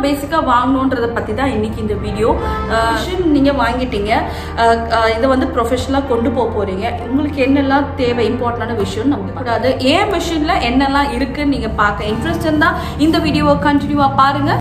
பேசிக்காக வாங்கணுன்றத பற்றி தான் இன்னைக்கு இந்த வீடியோ மிஷின் நீங்கள் வாங்கிட்டீங்க அஹ், அஹ், இதை வந்து ப்ரொஃபஷனலாக கொண்டு போக போகிறீங்க உங்களுக்கு என்னெல்லாம் தேவை இம்பார்ட்டண்டான விஷயம் நமக்கு கூடாது ஏன் மிஷினில் என்னெல்லாம் இருக்குன்னு நீங்கள் பார்க்க இன்ட்ரெஸ்ட் இருந்தால் இந்த வீடியோவை கண்டினியூவாக பாருங்கள்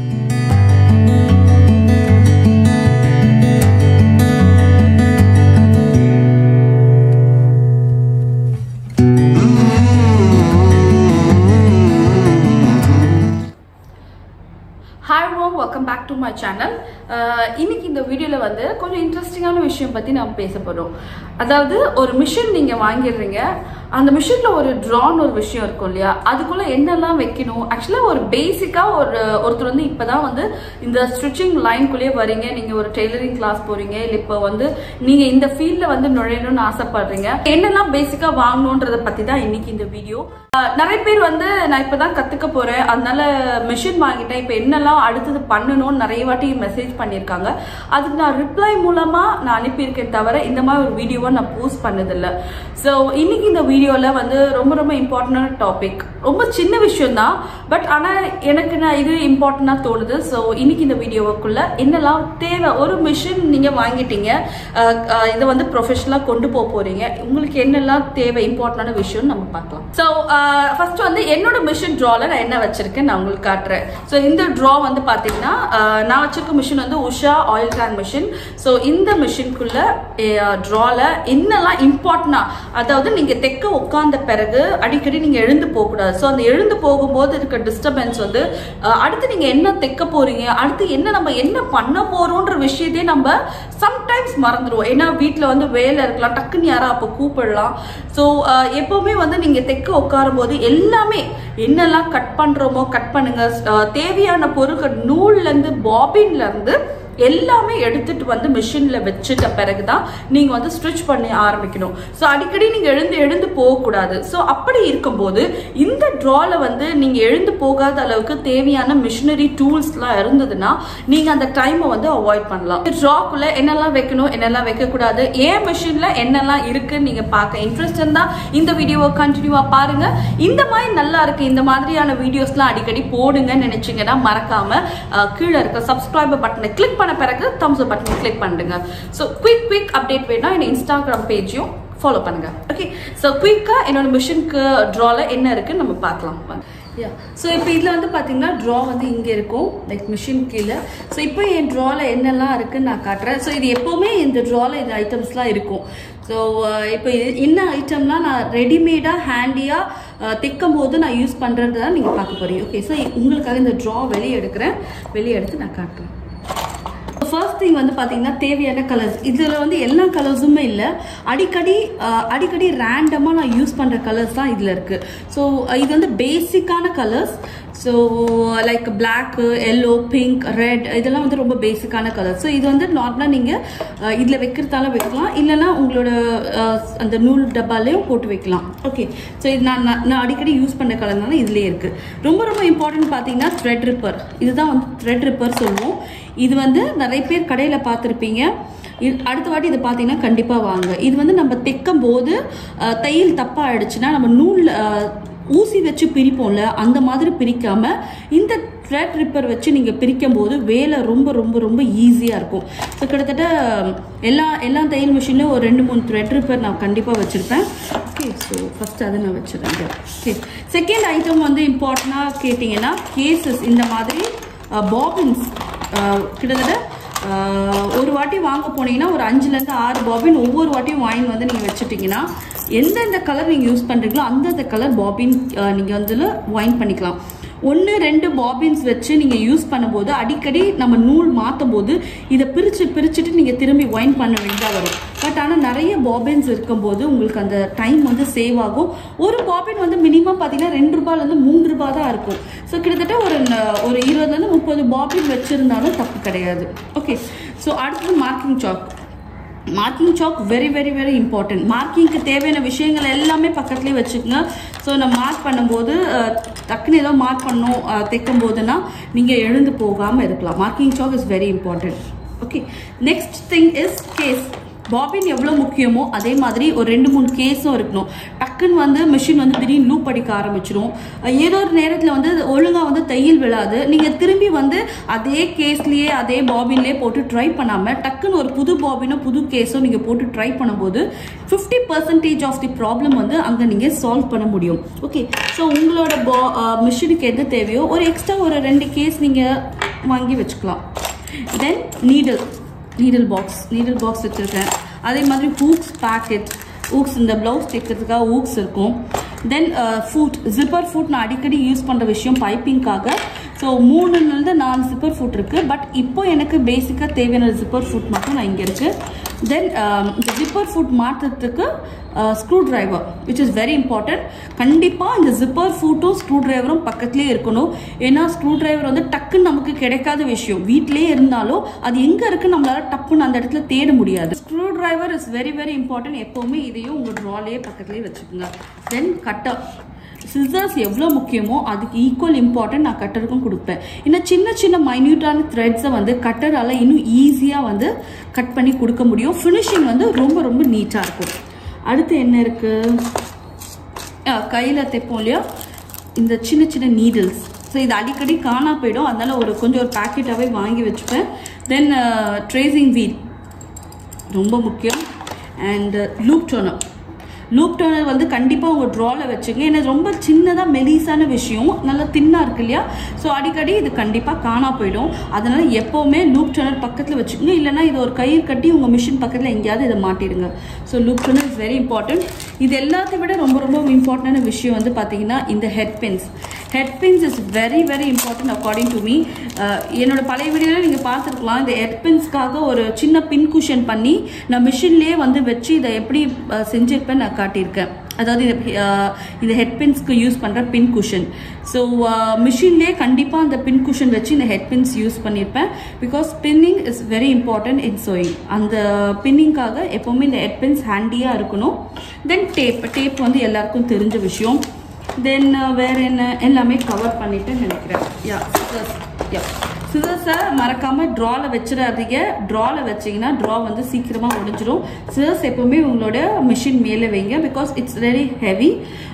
ஹாய் ரோம் welcome back to my channel இன்னைக்கு இந்த வீடியோவில் வந்து கொஞ்சம் இன்ட்ரெஸ்டிங்கான விஷயம் பற்றி நாம் பேச போகிறோம் அதாவது ஒரு மிஷின் நீங்கள் வாங்கிடுறீங்க அந்த மிஷினில் ஒரு ட்ரான் ஒரு விஷயம் இருக்கும் இல்லையா அதுக்குள்ளே என்னெல்லாம் வைக்கணும் ஆக்சுவலாக ஒரு பேசிக்காக ஒரு ஒருத்தர் வந்து இப்போ தான் வந்து இந்த ஸ்டிச்சிங் லைன்குள்ளேயே வரீங்க நீங்கள் ஒரு டெய்லரிங் கிளாஸ் போகிறீங்க இல்லை இப்போ வந்து நீங்கள் இந்த ஃபீல்டில் வந்து நுழையணும்னு ஆசைப்படுறீங்க என்னெல்லாம் பேசிக்காக வாங்கணுன்றதை பற்றி தான் இன்னைக்கு இந்த வீடியோ நிறைய பேர் வந்து நான் இப்போ தான் கற்றுக்க போகிறேன் அதனால மிஷின் வாங்கிட்டேன் இப்போ என்னெல்லாம் அடுத்தது பண்ணணும்னு நிறைய வாட்டி மெசேஜ் பண்ணியிருக்காங்க அதுக்கு நான் ரிப்ளை மூலமாக நான் அனுப்பியிருக்கேன் தவிர இந்த மாதிரி ஒரு வீடியோவை நான் போஸ்ட் பண்ணதில்லை ஸோ இன்னைக்கு இந்த வீடியோவில் வந்து ரொம்ப ரொம்ப இம்பார்ட்டண்டான டாபிக் ரொம்ப சின்ன விஷயம் தான் பட் ஆனால் எனக்கு நான் இது இம்பார்ட்டண்டாக தோணுது ஸோ இன்னைக்கு இந்த வீடியோவுக்குள்ள என்னெல்லாம் தேவை ஒரு மிஷின் நீங்கள் வாங்கிட்டீங்க அஹ், அஹ், இதை வந்து ப்ரொஃபஷனலாக கொண்டு போக போகிறீங்க உங்களுக்கு என்னெல்லாம் தேவை இம்பார்ட்டண்டான விஷயம்னு நம்ம பார்க்கலாம் ஸோ ஃபர்ஸ்ட் வந்து என்னோட மிஷின் ட்ராவில் நான் என்ன வச்சிருக்கேன் நான் உங்களுக்கு காட்டுறேன் ஸோ இந்த ட்ரா வந்து பார்த்தீங்கன்னா அஹ், நான் வச்சிருக்க மிஷின் வந்து Usha oil can machine so இந்த மிஷின்குள்ள ட்ராவில் என்னெல்லாம் இம்பார்ட்டனா அதாவது நீங்கள் தெக்க உட்கார்ந்த பிறகு அடிக்கடி நீங்கள் எழுந்து போகக்கூடாது ஸோ அந்த எழுந்து போகும்போது இருக்க டிஸ்டர்பன்ஸ் வந்து அஹ், அடுத்து நீங்கள் என்ன தைக்க போறீங்க அடுத்து என்ன நம்ம என்ன பண்ண போறோன்ற விஷயத்தையே நம்ம சம்டைம்ஸ் மறந்துடுவோம் ஏன்னா வீட்டில் வந்து வேலை இருக்கலாம் டக்குன்னு யாரா அப்போ கூப்பிடலாம் ஸோ எப்பவுமே வந்து நீங்கள் தைக்க உட்காரும் போது எல்லாமே என்னெல்லாம் கட் பண்றோமோ கட் பண்ணுங்க அஹ், தேவையான பொருட்கள் நூல்லேருந்து பாபின்லேருந்து எல்லாமே எடுத்துட்டு வந்து மிஷினில் வச்சுட்ட பிறகு தான் நீங்கள் வந்து ஸ்டிச் பண்ணி ஆரம்பிக்கணும் ஸோ அடிக்கடி நீங்கள் எழுந்து எழுந்து போகக்கூடாது ஸோ அப்படி இருக்கும்போது இந்த ட்ராவில் வந்து நீங்கள் எழுந்து போகாத அளவுக்கு தேவையான மிஷினரி டூல்ஸ்லாம் இருந்ததுன்னா நீங்கள் அந்த டைமை வந்து அவாய்ட் பண்ணலாம் ட்ராக்குள்ளே என்னெல்லாம் வைக்கணும் என்னெல்லாம் வைக்கக்கூடாது ஏன் மிஷினில் என்னெல்லாம் இருக்குன்னு நீங்கள் பார்க்க இன்ட்ரெஸ்ட் இருந்தால் இந்த வீடியோவை கண்டினியூவாக பாருங்கள் இந்த மாதிரி நல்லா இருக்கு இந்த மாதிரியான வீடியோஸ்லாம் அடிக்கடி போடுங்கன்னு நினைச்சீங்கன்னா மறக்காம அஹ், கீழே இருக்க சப்ஸ்கிரைபர் பட்டனை கிளிக் பண்ண பிறகு தம்ஸ் அப் பட்டனை கிளிக் பண்ணுங்க ஸோ குயிக் குயிக் அப்டேட் வேணா என் இன்ஸ்டாகிராம் பேஜையும் ஃபாலோ பண்ணுங்க ஓகே ஸோ குயிக்காக என்னோட மிஷினுக்கு ட்ராவில் என்ன இருக்குன்னு நம்ம பார்க்கலாம் யா ஸோ இப்போ இதில் வந்து பார்த்தீங்கன்னா ட்ரா வந்து இங்கே இருக்கும் லைக் மிஷின் கீழே ஸோ இப்போ என் ட்ராவில் என்னெல்லாம் இருக்குன்னு நான் காட்டுறேன் ஸோ இது எப்போவுமே இந்த ட்ராவில் இந்த ஐட்டம்ஸ்லாம் இருக்கும் ஸோ இப்போ இது என்ன ஐட்டம்லாம் நான் ரெடிமேடாக ஹேண்டியாக தைக்கும் போது நான் யூஸ் பண்ணுறது தான் நீங்கள் பார்க்க போறீங்க ஓகே ஸோ உங்களுக்காக இந்த ட்ரா வெளியே எடுக்கிறேன் வெளியே எடுத்து நான் காட்டுறேன் ஃபர்ஸ்ட் திங் வந்து பார்த்தீங்கன்னா தேவையான கலர்ஸ் இதில் வந்து எல்லா கலர்ஸுமே இல்லை அடிக்கடி அஹ், அடிக்கடி ரேண்டமாக நான் யூஸ் பண்ணுற கலர்ஸ் தான் இதில் இருக்குது ஸோ இது வந்து பேசிக்கான colours so like black yellow pink red இதெல்லாம் வந்து ரொம்ப பேசிக்கான கலர் ஸோ இது வந்து நார்மலாக நீங்கள் இதில் வைக்கிறதால வைக்கலாம் இல்லைன்னா உங்களோட அஹ், அந்த நூல் டப்பாலையும் போட்டு வைக்கலாம் ஓகே ஸோ இது நான் நான் நான் அடிக்கடி யூஸ் பண்ண கலர்னால இதுலேயே இருக்குது ரொம்ப ரொம்ப இம்பார்ட்டன்ட் பார்த்தீங்கன்னா த்ரெட் ரிப்பர் இதுதான் வந்து த்ரெட் ரிப்பர் சொல்லுவோம் இது வந்து நிறைய பேர் கடையில் பார்த்துருப்பீங்க இது- அடுத்த வாட்டி இதை பார்த்தீங்கன்னா கண்டிப்பாக வாங்க இது வந்து நம்ம தைக்கும் போது அஹ், தையல் தப்பாக ஆயிடுச்சுன்னா நம்ம நூல் அஹ், ஊசி வச்சு பிரிப்போம்ல அந்த மாதிரி பிரிக்காம இந்த த்ரெட் ரிப்பர் வச்சு நீங்கள் பிரிக்கும் போது வேலை ரொம்ப ரொம்ப ரொம்ப ஈஸியாக இருக்கும் ஸோ கிட்டத்தட்ட எல்லா எல்லா தையல் மிஷின்லையும் ஒரு ரெண்டு மூணு த்ரெட் ரிப்பர் நான் கண்டிப்பாக வச்சுருப்பேன் ஓகே ஸோ ஃபஸ்ட் அதை நான் வச்சுருந்தேன் ஓகே செகண்ட் ஐட்டம் வந்து இம்பார்ட்டண்டாக கேட்டிங்கன்னா கேசஸ் இந்த மாதிரி பாபின்ஸ் கிட்டத்தட்ட ஆஹ், ஒரு வாட்டி வாங்க போனீங்கன்னா ஒரு அஞ்சுலேருந்து ஆறு பாபின் ஒவ்வொரு வாட்டியும் வாங்கி வந்து நீங்கள் வச்சுட்டிங்கன்னா எந்தெந்த கலர் நீங்கள் யூஸ் பண்ணுறீங்களோ அந்தந்த கலர் பாபின் நீங்கள் வந்து வாயின் பண்ணிக்கலாம் ஒன்று ரெண்டு பாபின்ஸ் வச்சு நீங்கள் யூஸ் பண்ணும்போது அடிக்கடி நம்ம நூல் மாற்றும் போது இதை பிரித்து பிரிச்சுட்டு நீங்கள் திரும்பி ஒயின் பண்ண வேண்டியதாக வரும் பட் ஆனால் நிறைய பாபின்ஸ் இருக்கும்போது உங்களுக்கு அந்த டைம் வந்து சேவ் ஆகும் ஒரு பாபின் வந்து மினிமம் பார்த்தீங்கன்னா ரெண்டு ரூபாயிலேருந்து மூணு ரூபாய் தான் இருக்கும் ஸோ கிட்டத்தட்ட ஒரு ந- ஒரு இருபதுலேருந்து முப்பது பாபின் வச்சுருந்தாலும் தப்பு கிடையாது ஓகே ஸோ அடுத்தது marking chalk marking chalk very very very important மார்க்கிங்க்கு தேவையான விஷயங்கள் எல்லாமே பக்கத்துலேயே வச்சுக்கோங்க ஸோ நம்ம மார்க் பண்ணும்போது அஹ், டக்குன்னு ஏதோ மார்க் பண்ணோம் அஹ், தைக்கும் போதுன்னா நீங்கள் எழுந்து போகாமல் இருக்கலாம் marking chalk is very important okay next thing is case bobbin எவ்வளோ முக்கியமோ அதே மாதிரி ஒரு ரெண்டு மூணு கேஸும் இருக்கணும் டக்குன்னு வந்து மிஷின் வந்து திடீர்னு லூப் அடிக்க ஆரம்பிச்சிடும் ஏதோ ஒரு நேரத்தில் வந்து ஒழுங்காக வந்து தையல் விழாது நீங்கள் திரும்பி வந்து அதே கேஸ்லேயே அதே பாபின்லேயே போட்டு ட்ரை பண்ணாமல் டக்குன்னு ஒரு புது பாபினோ புது கேஸோ நீங்கள் போட்டு ட்ரை பண்ணும்போது fifty percentage of the problem வந்து அங்கே நீங்கள் சால்வ் பண்ண முடியும் ஓகே ஸோ உங்களோட பா மிஷினுக்கு எது தேவையோ ஒரு எக்ஸ்ட்ரா ஒரு ரெண்டு கேஸ் நீங்கள் வாங்கி வச்சுக்கலாம் then needle needle box needle box வச்சுருக்கேன் அதே மாதிரி ஹூக்ஸ் பேக்கெட் ஹூக்ஸ் இந்த ப்ளவுஸ் தைக்கிறதுக்காக ஹூக்ஸ் இருக்கும் தென் ஃபுட் ஜிப்பர் ஃபுட் நான் அடிக்கடி யூஸ் பண்ணுற விஷயம் பைப்பிங்காக ஸோ மூணுலேருந்து நாலு ஜிப்பர் ஃபுட் இருக்குது பட் இப்போ எனக்கு பேசிக்காக தேவையான ஜிப்பர் ஃபுட் மட்டும் நான் இங்கே இருக்குது தென் இந்த ஜிப்பர் ஃபுட் மாற்றுறதுக்கு screw driver which is very important கண்டிப்பாக இந்த ஜிப்பர் ஃபுட்டும் ஸ்க்ரூ டிரைவரும் பக்கத்துலேயே இருக்கணும் ஏன்னா ஸ்க்ரூ டிரைவர் வந்து டக்குன்னு நமக்கு கிடைக்காத விஷயம் வீட்டிலேயே இருந்தாலும் அது எங்கே இருக்குது நம்மளால டப்புன்னு அந்த இடத்துல தேட முடியாது screw driver is very very important எப்போவுமே இதையும் உங்கள் ட்ராலேயே பக்கத்துலேயே வச்சுக்கோங்க தென் கட்டர் சிசர்ஸ் எவ்வளோ முக்கியமோ அதுக்கு ஈக்குவல் இம்பார்ட்டன்ட் நான் கட்டருக்கும் கொடுப்பேன் இன்னும் சின்ன சின்ன மைன்யூட்டான த்ரெட்ஸை வந்து கட்டரால் இன்னும் ஈஸியாக வந்து கட் பண்ணி கொடுக்க முடியும் ஃபினிஷிங் வந்து ரொம்ப ரொம்ப நீட்டாக இருக்கும் அடுத்து என்ன இருக்குது கையில் தைப்போம் இல்லையா இந்த சின்ன சின்ன நீடில்ஸ் ஸோ இது அடிக்கடி காணா போயிடும் அதனால ஒரு கொஞ்சம் ஒரு பேக்கெட்டாகவே வாங்கி வச்சுப்பேன் தென் ட்ரேசிங் வீல் ரொம்ப முக்கியம் and loop turner loop turner வந்து கண்டிப்பாக உங்கள் ட்ராவில் வச்சுங்க ஏன்னா ரொம்ப சின்னதாக மெலிசான விஷயம் நல்லா தின்னாக இருக்கு இல்லையா ஸோ அடிக்கடி இது கண்டிப்பாக காணா போயிடும் அதனால் எப்போவுமே லூப் டோனர் பக்கத்தில் வச்சுக்கோங்க இல்லைனா இது ஒரு கயிறு கட்டி உங்கள் மிஷின் பக்கத்தில் எங்கேயாவது இதை மாட்டிடுங்க so loop turner is very important இது எல்லாத்தையும் விட ரொம்ப ரொம்ப இம்பார்ட்டண்டான விஷயம் வந்து பார்த்தீங்கன்னா இந்த head pins head pins is very very important according to me என்னோட பழைய வீடியோவில் நீங்கள் பார்த்துருக்கலாம் இந்த ஹெட் பின்ஸ்க்காக ஒரு சின்ன பின் குஷன் பண்ணி நான் மிஷின்லேயே வந்து வச்சு இதை எப்படி செஞ்சுருப்பேன் நான் காட்டியிருக்கேன் அதாவது இந்த ஹெட் பின்ஸ்க்கு யூஸ் பண்ணுற பின் குஷன் ஸோ மிஷின்லேயே கண்டிப்பாக அந்த பின் குஷன் வச்சு இந்த ஹெட் பின்ஸ் யூஸ் பண்ணியிருப்பேன் because pinning is very important in sewing அந்த பின்னிங்காக எப்போவுமே இந்த ஹெட் பின்ஸ் ஹேண்டியாக இருக்கணும் தென் டேப் டேப் வந்து எல்லாருக்கும் தெரிஞ்ச விஷயம் தென் வேறு என்ன எல்லாமே கவர் பண்ணிவிட்டு நினைக்கிறேன் யா சிசர்ஸ் யா சிசர்ஸை மறக்காமல் ட்ராவில் வச்சிடாதீங்க ட்ராவில் வச்சிங்கன்னா ட்ரா வந்து சீக்கிரமாக உடஞ்சிரும் சிசர்ஸ் எப்போவுமே உங்களோட மிஷின் மேலே வைங்க பிகாஸ் இட்ஸ் வெரி ஹெவி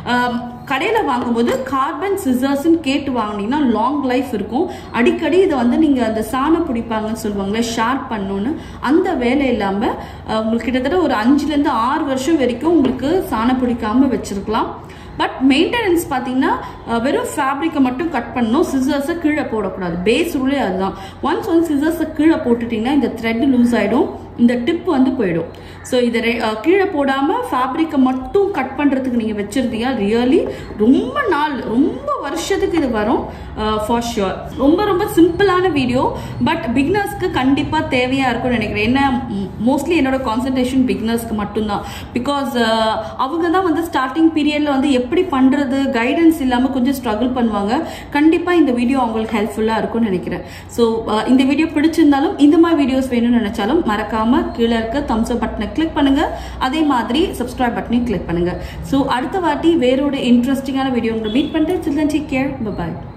கடையில் வாங்கும்போது கார்பன் சிசர்ஸ்ன்னு கேட்டு வாங்கினீங்கன்னா லாங் லைஃப் இருக்கும் அடிக்கடி இதை வந்து நீங்கள் அந்த சாணம் பிடிப்பாங்கன்னு சொல்லுவாங்களே ஷார்ப் பண்ணணுன்னு அந்த வேலை இல்லாமல் உங்களுக்கு கிட்டத்தட்ட ஒரு அஞ்சுலேருந்து ஆறு வருஷம் வரைக்கும் உங்களுக்கு சாணம் பிடிக்காமல் வச்சுருக்கலாம் பட் மெயின்டெனன்ஸ் பார்த்தீங்கன்னா வெறும் ஃபேப்ரிக்கை மட்டும் கட் பண்ணணும் சிசர்ஸை கீழே போடக்கூடாது பேஸ் ரூலே அதுதான் ஒன்ஸ் ஒன் சிசர்ஸை கீழே போட்டுட்டிங்கன்னா இந்த த்ரெட் லூஸ் ஆகிடும் இந்த டிப் வந்து போயிடும் ஸோ இதை கீழே போடாமல் ஃபேப்ரிக்கை மட்டும் கட் பண்ணுறதுக்கு நீங்கள் வச்சுருந்தீங்க ரியலி ரொம்ப நாள் ரொம்ப வருஷத்துக்கு இது வரும் ஃபார் ஷுர் ரொம்ப ரொம்ப சிம்பிளான வீடியோ பட் பிக்னர்ஸ்க்கு கண்டிப்பாக தேவையாக இருக்கும்னு நினைக்கிறேன் என்ன மோஸ்ட்லி என்னோட கான்சன்ட்ரேஷன் பிக்னர்ஸ்க்கு மட்டும்தான் பிகாஸ் அவங்க தான் வந்து ஸ்டார்டிங் பீரியடில் வந்து எப்படி பண்ணுறது கைடன்ஸ் இல்லாமல் கொஞ்சம் ஸ்ட்ரகிள் பண்ணுவாங்க கண்டிப்பாக இந்த வீடியோ அவங்களுக்கு ஹெல்ப்ஃபுல்லாக இருக்கும்னு நினைக்கிறேன் ஸோ இந்த வீடியோ பிடிச்சிருந்தாலும் இந்த மாதிரி வீடியோஸ் வேணும்னு நினச்சாலும் மறக்காமல் கீழே இருக்க தம்ஸ் அப் பட்டனை கிளிக் பண்ணுங்கள் அதே மாதிரி சப்ஸ்கிரைப் பட்டனையும் கிளிக் பண்ணுங்கள் ஸோ அடுத்த வாட்டி வேறோட இன்ட்ரெஸ்டிங்கான வீடியோ உங்களை மீட் பண்ணிட்டு சில்ட்ரன் டேக் கேர் பாய்